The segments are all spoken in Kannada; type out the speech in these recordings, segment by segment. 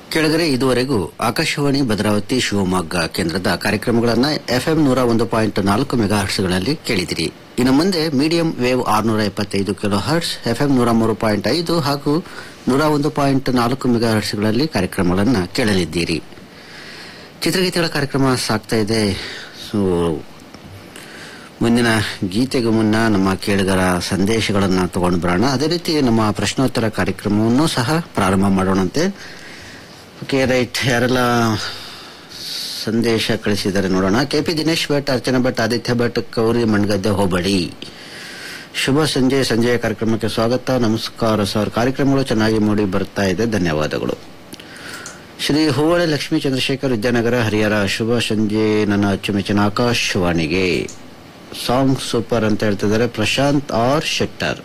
ಕೆಳಗರೆ ಇದುವರೆಗೂ ಆಕಾಶವಾಣಿ ಭದ್ರಾವತಿ ಶಿವಮೊಗ್ಗ ಕೇಂದ್ರದ ಕಾರ್ಯಕ್ರಮಗಳನ್ನ ಎಫ್ಎಂ ನೂರ ಒಂದು ಪಾಯಿಂಟ್ ನಾಲ್ಕು ಮೆಗಾ ಹರ್ಟ್ಸ್ಗಳಲ್ಲಿ ಕೇಳಿದಿರಿ ಇನ್ನು ಮುಂದೆ ಮೀಡಿಯಂ ವೇವ್ ಆರ್ನೂರ ಎಪ್ಪತ್ತೈದು ಕಿಲೋ ಹರ್ಟ್ಸ್ ಎಫ್ಎಂ ನೂರ ಮೂರು ಪಾಯಿಂಟ್ ಐದು ಹಾಗೂ ನೂರ ಒಂದು ಪಾಯಿಂಟ್ ನಾಲ್ಕು ಮೆಗಾ ಹರ್ಟ್ಸ್ಗಳಲ್ಲಿ ಕಾರ್ಯಕ್ರಮಗಳನ್ನು ಕೇಳಲಿದ್ದೀರಿ ಚಿತ್ರಗೀತೆಗಳ ಕಾರ್ಯಕ್ರಮ ಸಾಗ್ತಾ ಇದೆ ಸೊ ಮುಂದಿನ ಗೀತೆಗೂ ಮುನ್ನ ನಮ್ಮ ಕೇಳಿಗರ ಸಂದೇಶಗಳನ್ನು ತಗೊಂಡು ಬರೋಣ ಅದೇ ರೀತಿ ನಮ್ಮ ಪ್ರಶ್ನೋತ್ತರ ಕಾರ್ಯಕ್ರಮವನ್ನು ಸಹ ಪ್ರಾರಂಭ ಮಾಡೋಣಂತೆ ಓಕೆ ರೈಟ್ ಯಾರೆಲ್ಲ ಸಂದೇಶ ಕಳಿಸಿದ್ದಾರೆ ನೋಡೋಣ ಕೆ ಪಿ ದಿನೇಶ್ ಭಟ್ ಅರ್ಚನಾ ಭಟ್ ಆದಿತ್ಯ ಭಟ್ ಕೌರಿ ಮಣ್ಗದ್ದೆ ಹೋಬಳಿ ಶುಭ ಸಂಜೆ ಸಂಜೆಯ ಕಾರ್ಯಕ್ರಮಕ್ಕೆ ಸ್ವಾಗತ ನಮಸ್ಕಾರ ಸರ್ ಕಾರ್ಯಕ್ರಮಗಳು ಚೆನ್ನಾಗಿ ಮೂಡಿ ಬರ್ತಾ ಇದೆ ಧನ್ಯವಾದಗಳು ಶ್ರೀ ಹೂವಳೆ ಲಕ್ಷ್ಮೀ ಚಂದ್ರಶೇಖರ್ ವಿದ್ಯಾನಗರ ಹರಿಹರ ಶುಭ ಸಂಜೆ ನನ್ನ ಅಚ್ಚುಮೆಚ್ಚಿನ ಆಕಾಶವಾಣಿಗೆ ಸಾಂಗ್ ಸೂಪರ್ ಅಂತ ಹೇಳ್ತಿದ್ದಾರೆ ಪ್ರಶಾಂತ್ ಆರ್ ಶೆಟ್ಟರ್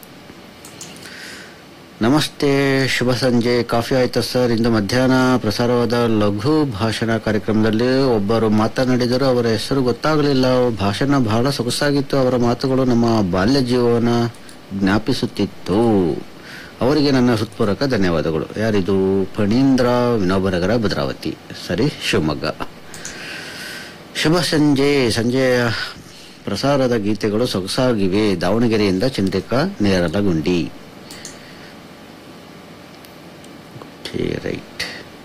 ನಮಸ್ತೆ ಶುಭ ಸಂಜೆ ಕಾಫಿ ಆಯ್ತಾ ಸರ್ ಇಂದು ಮಧ್ಯಾಹ್ನ ಪ್ರಸಾರವಾದ ಲಘು ಭಾಷಣ ಕಾರ್ಯಕ್ರಮದಲ್ಲಿ ಒಬ್ಬರು ಮಾತನಾಡಿದರು ಅವರ ಹೆಸರು ಗೊತ್ತಾಗಲಿಲ್ಲ ಭಾಷಣ ಬಹಳ ಸೊಗಸಾಗಿತ್ತು ಅವರ ಮಾತುಗಳು ನಮ್ಮ ಬಾಲ್ಯ ಜೀವನ ಜ್ಞಾಪಿಸುತ್ತಿತ್ತು ಅವರಿಗೆ ನನ್ನ ಹೃತ್ಪೂರ್ವಕ ಧನ್ಯವಾದಗಳು ಯಾರಿದು ಫಣೀಂದ್ರ ವಿನೋಬನಗರ ಭದ್ರಾವತಿ ಸರಿ ಶಿವಮೊಗ್ಗ ಶುಭ ಸಂಜೆ ಸಂಜೆಯ ಪ್ರಸಾರದ ಗೀತೆಗಳು ಸೊಗಸಾಗಿವೆ ದಾವಣಗೆರೆಯಿಂದ Chandrika Neralagundi okay right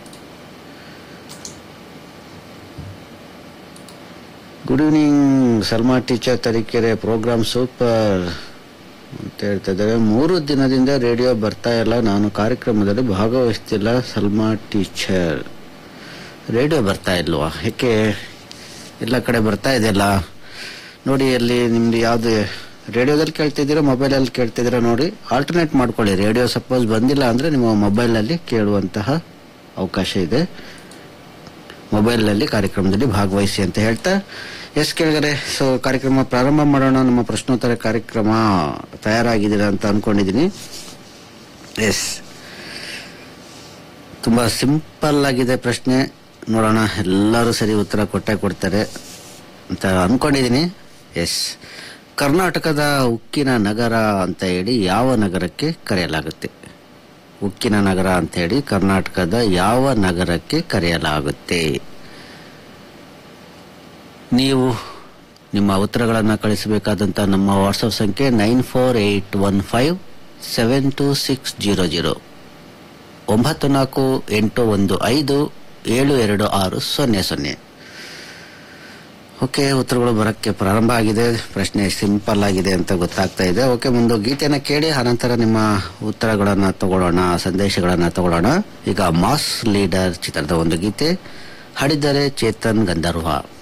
good evening Salma teacher Tarikere programme super ಅಂತ ಹೇಳ್ತಾ ಇದ್ದಾರೆ ಮೂರು ದಿನದಿಂದ ರೇಡಿಯೋ ಬರ್ತಾ ಇಲ್ಲ ನಾನು ಕಾರ್ಯಕ್ರಮದಲ್ಲಿ ಭಾಗವಹಿಸ್ತಿಲ್ಲ ಸಲ್ಮಾ ಟೀಚರ್ ರೇಡಿಯೋ ಬರ್ತಾ ಇಲ್ವಾ ಯಾಕೆ ಎಲ್ಲ ಕಡೆ ಬರ್ತಾ ಇದೆಯಲ್ಲ ನೋಡಿ ಅಲ್ಲಿ ನಿಮ್ದು ಯಾವ್ದು ರೇಡಿಯೋದಲ್ಲಿ ಕೇಳ್ತಿದ್ದೀರಾ ಮೊಬೈಲಲ್ಲಿ ಕೇಳ್ತಿದ್ದೀರಾ ನೋಡಿ ಆಲ್ಟರ್ನೇಟ್ ಮಾಡ್ಕೊಳ್ಳಿ ರೇಡಿಯೋ ಸಪೋಸ್ ಬಂದಿಲ್ಲ ಅಂದ್ರೆ ನಿಮ್ಮ ಮೊಬೈಲಲ್ಲಿ ಕೇಳುವಂತಹ ಅವಕಾಶ ಇದೆ ಮೊಬೈಲ್ನಲ್ಲಿ ಕಾರ್ಯಕ್ರಮದಲ್ಲಿ ಭಾಗವಹಿಸಿ ಅಂತ ಹೇಳ್ತಾ ಎಸ್ ಕೇಳಿದರೆ ಸೊ ಕಾರ್ಯಕ್ರಮ ಪ್ರಾರಂಭ ಮಾಡೋಣ ನಮ್ಮ ಪ್ರಶ್ನೋತ್ತರ ಕಾರ್ಯಕ್ರಮ ತಯಾರಾಗಿದ್ದೀರಾ ಅಂತ ಅನ್ಕೊಂಡಿದ್ದೀನಿ ಎಸ್ ತುಂಬಾ ಸಿಂಪಲ್ ಆಗಿದೆ ಪ್ರಶ್ನೆ ನೋಡೋಣ ಎಲ್ಲರೂ ಸರಿ ಉತ್ತರ ಕೊಟ್ಟೆ ಕೊಡ್ತಾರೆ ಅಂತ ಅನ್ಕೊಂಡಿದ್ದೀನಿ ಎಸ್ ಕರ್ನಾಟಕದ ಉಕ್ಕಿನ ನಗರ ಅಂತ ಹೇಳಿ ಯಾವ ನಗರಕ್ಕೆ ಕರೆಯಲಾಗುತ್ತೆ ಉಕ್ಕಿನ ನಗರ ಅಂತ ಹೇಳಿ ಕರ್ನಾಟಕದ ಯಾವ ನಗರಕ್ಕೆ ಕರೆಯಲಾಗುತ್ತೆ ನೀವು ನಿಮ್ಮ ಉತ್ತರಗಳನ್ನು ಕಳಿಸಬೇಕಾದಂಥ ನಮ್ಮ ವಾಟ್ಸಪ್ ಸಂಖ್ಯೆ nine four eight one five seven two six zero zero ಒಂಬತ್ತು ನಾಲ್ಕು ಎಂಟು ಒಂದು ಐದು ಏಳು ಎರಡು ಆರು ಸೊನ್ನೆ ಸೊನ್ನೆ ಓಕೆ ಉತ್ತರಗಳು ಬರೋಕ್ಕೆ ಪ್ರಾರಂಭ ಆಗಿದೆ ಪ್ರಶ್ನೆ ಸಿಂಪಲ್ ಆಗಿದೆ ಅಂತ ಗೊತ್ತಾಗ್ತಾ ಇದೆ ಓಕೆ ಮುಂದೆ ಗೀತೆನ ಕೇಳಿ ಆನಂತರ ನಿಮ್ಮ ಉತ್ತರಗಳನ್ನ ತಗೊಳ್ಳೋಣ ಸಂದೇಶಗಳನ್ನ ತಗೊಳ್ಳೋಣ ಈಗ ಮಾಸ್ ಲೀಡರ್ ಚಿತ್ರದ ಒಂದು ಗೀತೆ ಹಾಡಿದ್ದಾರೆ ಚೇತನ್ ಗಂಧರ್ವ